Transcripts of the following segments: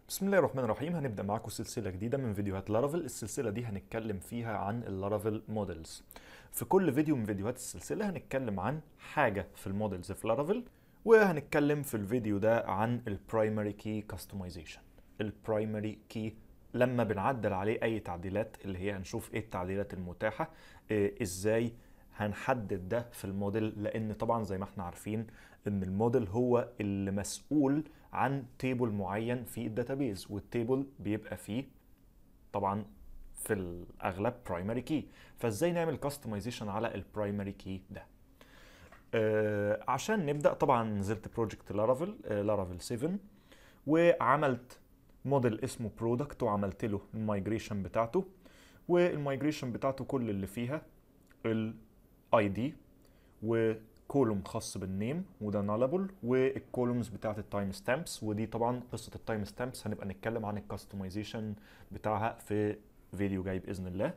بسم الله الرحمن الرحيم هنبدأ معاكم سلسلة جديدة من فيديوهات لارافيل السلسلة دي هنتكلم فيها عن اللارافيل موديلز في كل فيديو من فيديوهات السلسلة هنتكلم عن حاجة في الموديلز في لارافيل وهنتكلم في الفيديو ده عن البرايمري كي كاستمايزيشن البرايمري كي لما بنعدل عليه اي تعديلات اللي هي هنشوف ايه التعديلات المتاحة إيه ازاي هنحدد ده في الموديل لان طبعا زي ما احنا عارفين ان الموديل هو اللي مسؤول عن تيبل معين في الداتابيز والتيبل بيبقى فيه طبعا في الاغلب برايمري كي فازاي نعمل كاستمايزيشن على البرايمري كي ده آه عشان نبدا طبعا نزلت بروجكت لارافيل آه لارافيل 7 وعملت موديل اسمه برودكت وعملت له المايجريشن بتاعته والمايجريشن بتاعته كل اللي فيها الاي دي وكولوم خاص بالنيم وده نالبل والكولومز بتاعت التايم ستامبس ودي طبعا قصه التايم ستامبس هنبقى نتكلم عن الكاستمايزيشن بتاعها في فيديو جاي باذن الله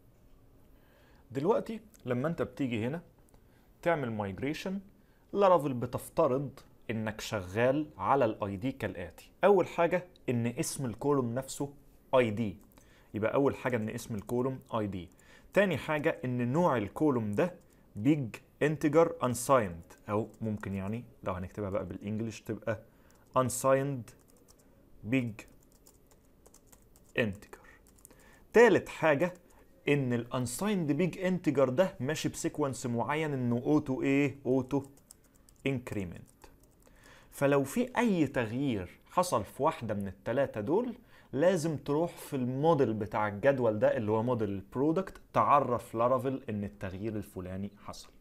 دلوقتي لما انت بتيجي هنا تعمل مايجريشن لارافيل بتفترض انك شغال على الاي دي كالاتي اول حاجه ان اسم الكولوم نفسه اي دي يبقى اول حاجه ان اسم الكولوم اي دي تاني حاجه ان نوع الكولوم ده بيج انتجر unsigned او ممكن يعني لو هنكتبها بقى بالانجلش تبقى unsigned big integer تالت حاجه ان الانسايند بيج انتجر ده ماشي بسيكونس معين انه اوتو ايه اوتو انكريمنت فلو في اي تغيير حصل في واحده من الثلاثه دول لازم تروح في الموديل بتاع الجدول ده اللي هو موديل البرودكت تعرف لارافيل ان التغيير الفلاني حصل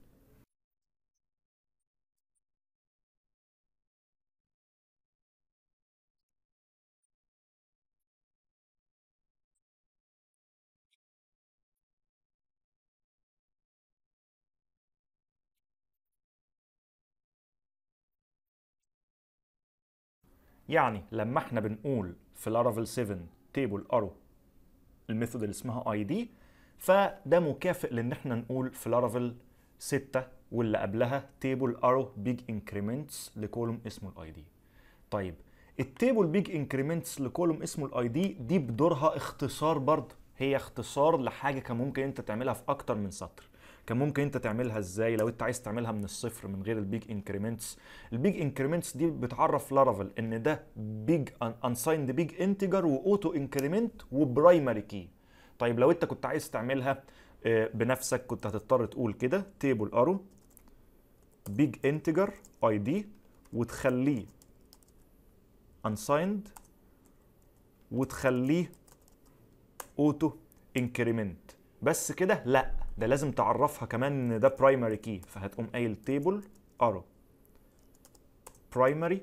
يعني لما احنا بنقول في لارافيل 7 تيبل ارو الميثود اللي اسمها اي دي فده مكافئ لان احنا نقول في لارافيل 6 واللي قبلها تيبل ارو بيج انكريمنتس لكولوم اسمه الاي دي طيب التيبل بيج انكريمنتس لكولوم اسمه الاي دي دي بدورها اختصار برضه هي اختصار لحاجه كان ممكن انت تعملها في اكتر من سطر كان ممكن انت تعملها ازاي لو انت عايز تعملها من الصفر من غير البيج انكريمنتس البيج انكريمنتس دي بتعرف لارافيل ان ده بيج انسايند بيج انتجر واوتو انكريمنت وبرايمري كي طيب لو انت كنت عايز تعملها بنفسك كنت هتضطر تقول كده تيبل ارو بيج انتجر اي دي وتخليه unsigned وتخليه اوتو انكريمنت بس كده لا ده لازم تعرفها كمان ان ده برايمري كي فهتقوم قايل تيبل ارو برايمري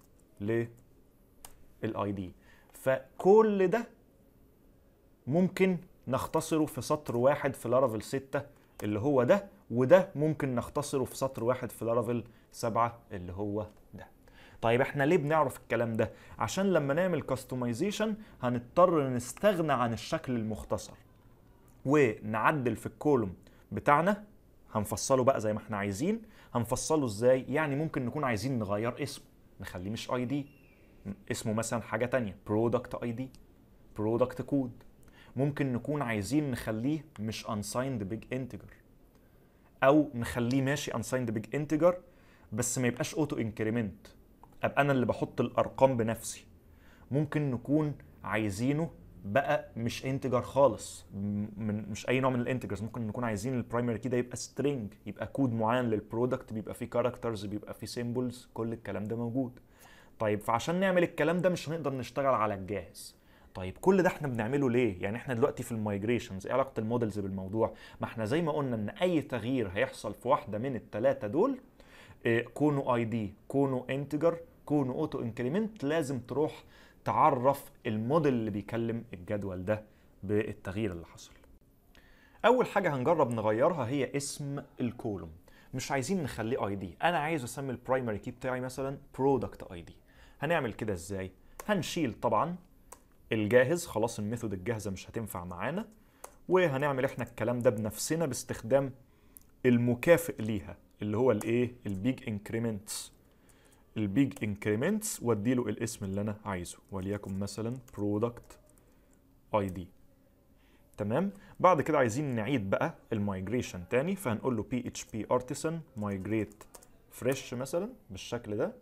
للاي دي فكل ده ممكن نختصره في سطر واحد في لارافيل 6 اللي هو ده وده ممكن نختصره في سطر واحد في لارافيل 7 اللي هو ده طيب احنا ليه بنعرف الكلام ده عشان لما نعمل كاستمايزيشن هنضطر نستغنى عن الشكل المختصر ونعدل في الكولوم بتاعنا هنفصله بقى زي ما احنا عايزين هنفصله ازاي يعني ممكن نكون عايزين نغير اسمه نخليه مش اي دي اسمه مثلا حاجه تانية برودكت اي دي برودكت كود ممكن نكون عايزين نخليه مش unsigned big integer او نخليه ماشي unsigned big integer بس ما يبقاش اوتو انكريمنت ابقى انا اللي بحط الارقام بنفسي ممكن نكون عايزينه بقى مش انتجر خالص من مش اي نوع من الانتجرز ممكن نكون عايزين البرايمري كده يبقى سترينج يبقى كود معين للبرودكت بيبقى فيه كاركترز بيبقى فيه سيمبلز كل الكلام ده موجود طيب فعشان نعمل الكلام ده مش هنقدر نشتغل على الجاهز طيب كل ده احنا بنعمله ليه يعني احنا دلوقتي في المايجريشنز ايه علاقه المودلز بالموضوع ما احنا زي ما قلنا ان اي تغيير هيحصل في واحده من الثلاثه دول إيه كونه اي دي كونه انتجر كونه اوتو انكريمنت لازم تروح تعرف الموديل اللي بيكلم الجدول ده بالتغيير اللي حصل اول حاجه هنجرب نغيرها هي اسم الكولوم مش عايزين نخليه اي دي انا عايز اسمي البرايمري كي بتاعي مثلا برودكت اي دي هنعمل كده ازاي هنشيل طبعا الجاهز خلاص الميثود الجاهزه مش هتنفع معانا وهنعمل احنا الكلام ده بنفسنا باستخدام المكافئ ليها اللي هو الايه البيج انكريمنتس البيج انكريمنتس وادي له الاسم اللي انا عايزه وليكن مثلا برودكت اي دي تمام بعد كده عايزين نعيد بقى المايجريشن تاني فهنقول له بي اتش بي ارتسان مايجريت فريش مثلا بالشكل ده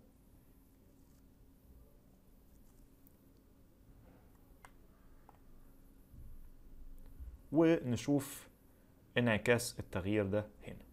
ونشوف انعكاس التغيير ده هنا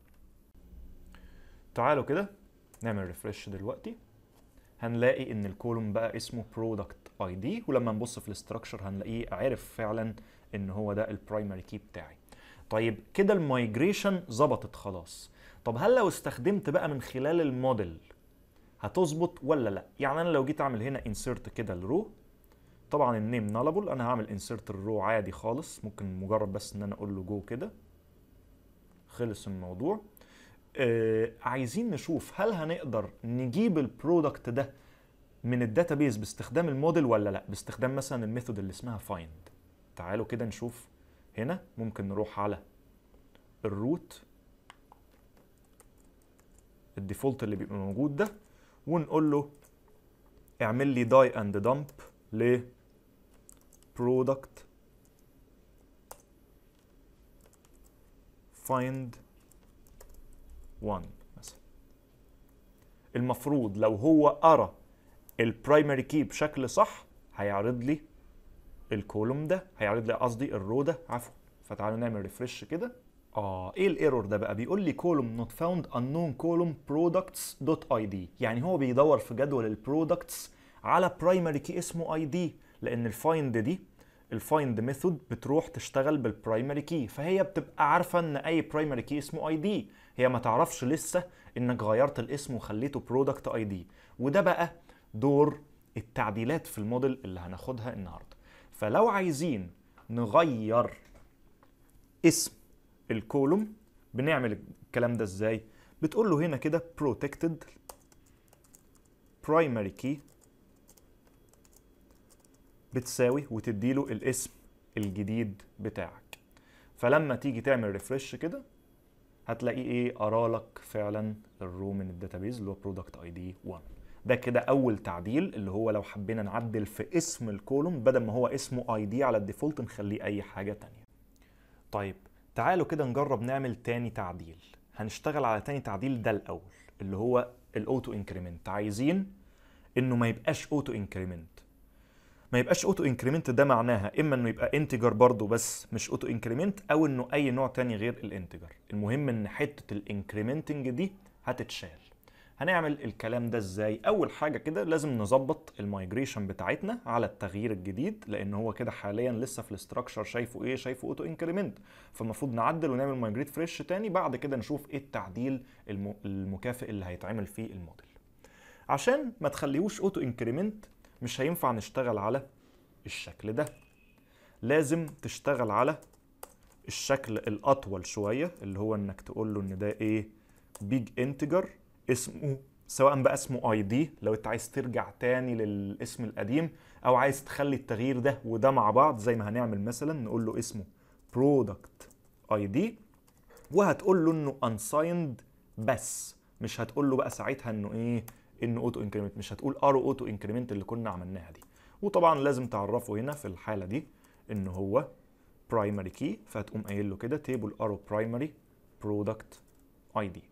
تعالوا كده نعمل ريفرش دلوقتي هنلاقي ان الكولوم بقى اسمه برودكت اي دي ولما نبص في الاستراكشر هنلاقيه عرف فعلا ان هو ده البرايمري كي بتاعي طيب كده المايجريشن ظبطت خلاص طب هل لو استخدمت بقى من خلال الموديل هتظبط ولا لا يعني انا لو جيت اعمل هنا انسيرت كده الرو طبعا النيم نالبل انا هعمل انسيرت الرو عادي خالص ممكن مجرد بس ان انا اقول له جو كده خلص الموضوع آه عايزين نشوف هل هنقدر نجيب البرودكت ده من الداتابيز باستخدام الموديل ولا لا باستخدام مثلا الميثود اللي اسمها فايند تعالوا كده نشوف هنا ممكن نروح على الروت الديفولت اللي بيبقى موجود ده ونقول له اعمل لي داي اند دمب ل product find one مثلا المفروض لو هو قرا البرايمري كي بشكل صح هيعرض لي الكولوم ده هيعرض لي قصدي الرو ده عفوا فتعالوا نعمل ريفرش كده اه ايه الايرور ده بقى بيقول لي كولوم نوت فاوند unknown column products دوت اي دي يعني هو بيدور في جدول البرودكتس على برايمري كي اسمه اي دي لان الفايند دي الفايند ميثود بتروح تشتغل بالبرايمري كي فهي بتبقى عارفه ان اي برايمري كي اسمه اي دي هي ما تعرفش لسه انك غيرت الاسم وخليته برودكت اي دي وده بقى دور التعديلات في الموديل اللي هناخدها النهارده فلو عايزين نغير اسم الكولوم بنعمل الكلام ده ازاي بتقول له هنا كده protected primary key بتساوي وتديله الاسم الجديد بتاعك فلما تيجي تعمل ريفرش كده هتلاقيه ايه قرالك فعلا الرو من الداتابيز اللي هو برودكت اي دي 1 ده كده اول تعديل اللي هو لو حبينا نعدل في اسم الكولوم بدل ما هو اسمه اي دي على الديفولت نخليه اي حاجه تانية طيب تعالوا كده نجرب نعمل تاني تعديل هنشتغل على تاني تعديل ده الاول اللي هو الاوتو انكريمنت عايزين انه ما يبقاش اوتو انكريمنت ما يبقاش اوتو انكريمنت ده معناها اما انه يبقى انتجر برضه بس مش اوتو انكريمنت او انه اي نوع تاني غير الانتجر المهم ان حته الانكريمنتنج دي هتتشال هنعمل الكلام ده ازاي اول حاجه كده لازم نظبط المايجريشن بتاعتنا على التغيير الجديد لان هو كده حاليا لسه في الاستراكشر شايفه ايه شايفه اوتو انكريمنت فالمفروض نعدل ونعمل مايجريت فريش تاني بعد كده نشوف ايه التعديل الم... المكافئ اللي هيتعمل فيه الموديل عشان ما تخليهوش اوتو انكريمنت مش هينفع نشتغل على الشكل ده لازم تشتغل على الشكل الاطول شويه اللي هو انك تقول له ان ده ايه بيج انتجر اسمه سواء بقى اسمه اي دي لو انت عايز ترجع تاني للاسم القديم او عايز تخلي التغيير ده وده مع بعض زي ما هنعمل مثلا نقول له اسمه برودكت اي دي وهتقول له انه unsigned بس مش هتقول له بقى ساعتها انه ايه انه اوتو انكريمنت مش هتقول ارو اوتو انكريمنت اللي كنا عملناها دي وطبعا لازم تعرفه هنا في الحاله دي ان هو برايمري كي فهتقوم قايل له كده تيبل ارو برايمري برودكت اي دي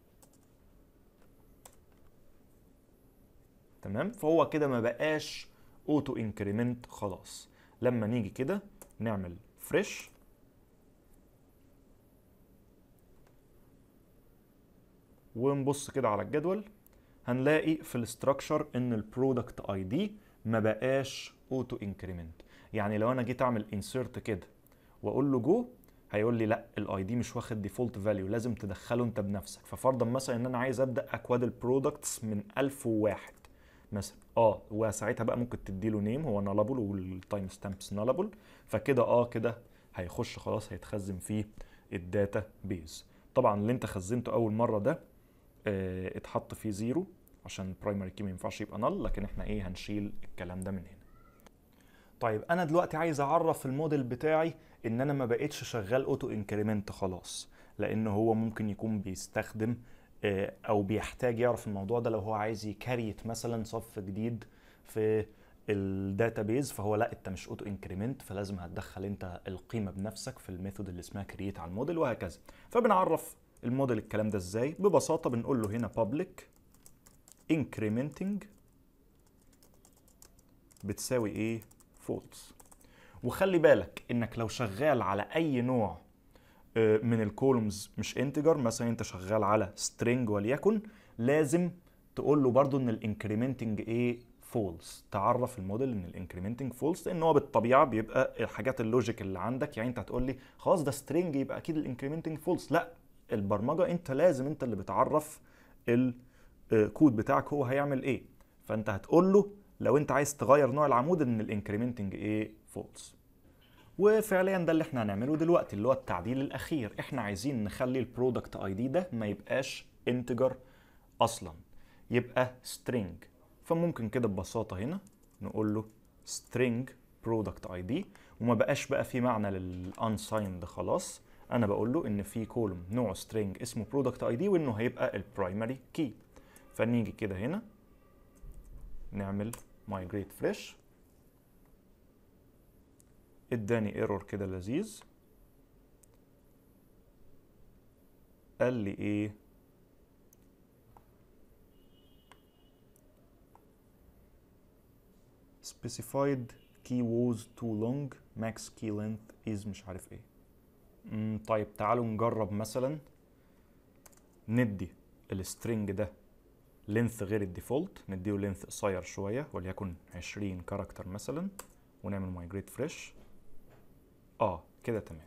تمام فهو كده ما بقاش اوتو انكريمنت خلاص لما نيجي كده نعمل فريش ونبص كده على الجدول هنلاقي في الاستراكشر ان البرودكت اي دي ما بقاش اوتو انكريمنت يعني لو انا جيت اعمل انسيرت كده واقول له جو هيقول لي لا الاي دي مش واخد ديفولت فاليو لازم تدخله انت بنفسك ففرضا مثلا ان انا عايز ابدا اكواد البرودكتس من 1001 مثلا اه وساعتها بقى ممكن تدي له نيم هو نالابل والتايم ستامبس نالابل فكده اه كده هيخش خلاص هيتخزن فيه الداتا بيز طبعا اللي انت خزنته اول مره ده اه اتحط فيه زيرو عشان البرايمري كي ما ينفعش يبقى نل لكن احنا ايه هنشيل الكلام ده من هنا طيب انا دلوقتي عايز اعرف الموديل بتاعي ان انا ما بقتش شغال اوتو انكريمنت خلاص لان هو ممكن يكون بيستخدم آه، او بيحتاج يعرف الموضوع ده لو هو عايز يكريت مثلا صف جديد في الداتابيز فهو لا انت مش اوتو انكريمنت فلازم هتدخل انت القيمه بنفسك في الميثود اللي اسمها كرييت على الموديل وهكذا فبنعرف الموديل الكلام ده ازاي ببساطه بنقول له هنا public incrementing بتساوي ايه false وخلي بالك انك لو شغال على اي نوع آه، من الكولومز مش انتجر مثلا انت شغال على string وليكن لازم تقول له برضو ان الانكريمنتنج ايه فولس تعرف الموديل ان الانكريمنتنج فولس لان هو بالطبيعه بيبقى الحاجات اللوجيك اللي عندك يعني انت هتقول لي خلاص ده سترينج يبقى اكيد الانكريمنتنج فولس لا البرمجه انت لازم انت اللي بتعرف الكود بتاعك هو هيعمل ايه فانت هتقول له لو انت عايز تغير نوع العمود ان الانكريمنتنج ايه فولس وفعليا ده اللي احنا هنعمله دلوقتي اللي هو التعديل الاخير احنا عايزين نخلي البرودكت اي دي ده ما يبقاش انتجر اصلا يبقى string فممكن كده ببساطه هنا نقول له string product id وما بقاش بقى في معنى للunsigned خلاص انا بقول له ان في كولوم نوع string اسمه product id وانه هيبقى البرايمري كي فنيجي كده هنا نعمل migrate fresh اداني ايرور كده لذيذ قال لي ايه specified key was too long max key length is مش عارف ايه مم طيب تعالوا نجرب مثلا ندي السترنج ده لينث غير الديفولت نديه لينث قصير شويه وليكن 20 كاركتر مثلا ونعمل مايجريت فريش اه كده تمام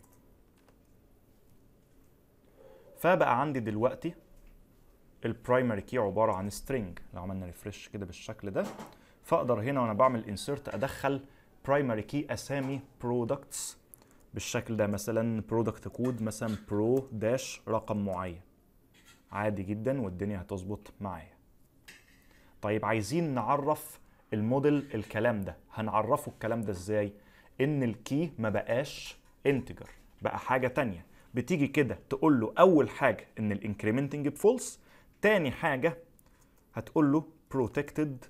فبقى عندي دلوقتي البرايمري كي عباره عن سترينج لو عملنا ريفرش كده بالشكل ده فاقدر هنا وانا بعمل انسيرت ادخل برايمري كي اسامي برودكتس بالشكل ده مثلا برودكت كود مثلا برو داش رقم معين عادي جدا والدنيا هتظبط معايا طيب عايزين نعرف الموديل الكلام ده هنعرفه الكلام ده ازاي ان الكي ما بقاش انتجر بقى حاجه تانية بتيجي كده تقول له اول حاجه ان الانكريمنتنج بفولس تاني حاجه هتقول له protected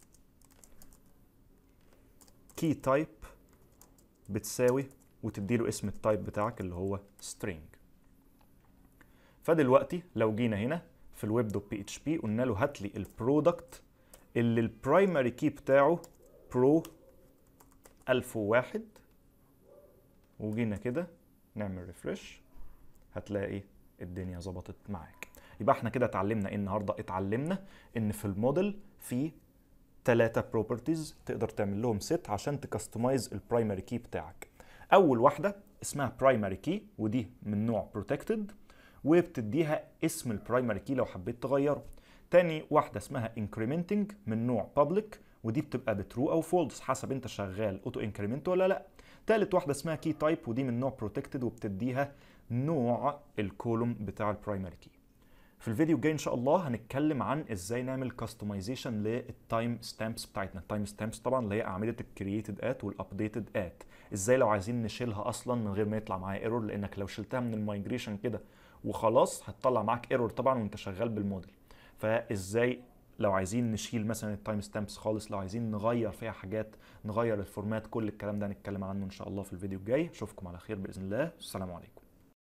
key type بتساوي وتدي له اسم التايب بتاعك اللي هو string فدلوقتي لو جينا هنا في الويب دوت بي اتش بي قلنا له هات لي البرودكت اللي البرايمري كي بتاعه برو 1001 وجينا كده نعمل ريفرش هتلاقي الدنيا ظبطت معاك يبقى احنا كده اتعلمنا ايه النهارده اتعلمنا ان في الموديل في ثلاثة بروبرتيز تقدر تعمل لهم ست عشان تكستمايز البرايمري كي بتاعك اول واحده اسمها برايمري كي ودي من نوع بروتكتد وبتديها اسم البرايمري كي لو حبيت تغيره تاني واحده اسمها انكريمنتنج من نوع بابليك ودي بتبقى بترو او فولس حسب انت شغال اوتو انكريمنت ولا لا تالت واحده اسمها كي تايب ودي من نوع بروتكتد وبتديها نوع الكولوم بتاع البرايمري كي في الفيديو الجاي ان شاء الله هنتكلم عن ازاي نعمل كاستمايزيشن للتايم ستامبس بتاعتنا التايم ستامبس طبعا اللي هي اعمده الكرييتد ات والابديتد ات ازاي لو عايزين نشيلها اصلا من غير ما يطلع معايا ايرور لانك لو شلتها من المايجريشن كده وخلاص هتطلع معاك ايرور طبعا وانت شغال بالموديل فازاي لو عايزين نشيل مثلا التايم ستامبس خالص لو عايزين نغير فيها حاجات نغير الفورمات كل الكلام ده هنتكلم عنه ان شاء الله في الفيديو الجاي اشوفكم على خير باذن الله السلام عليكم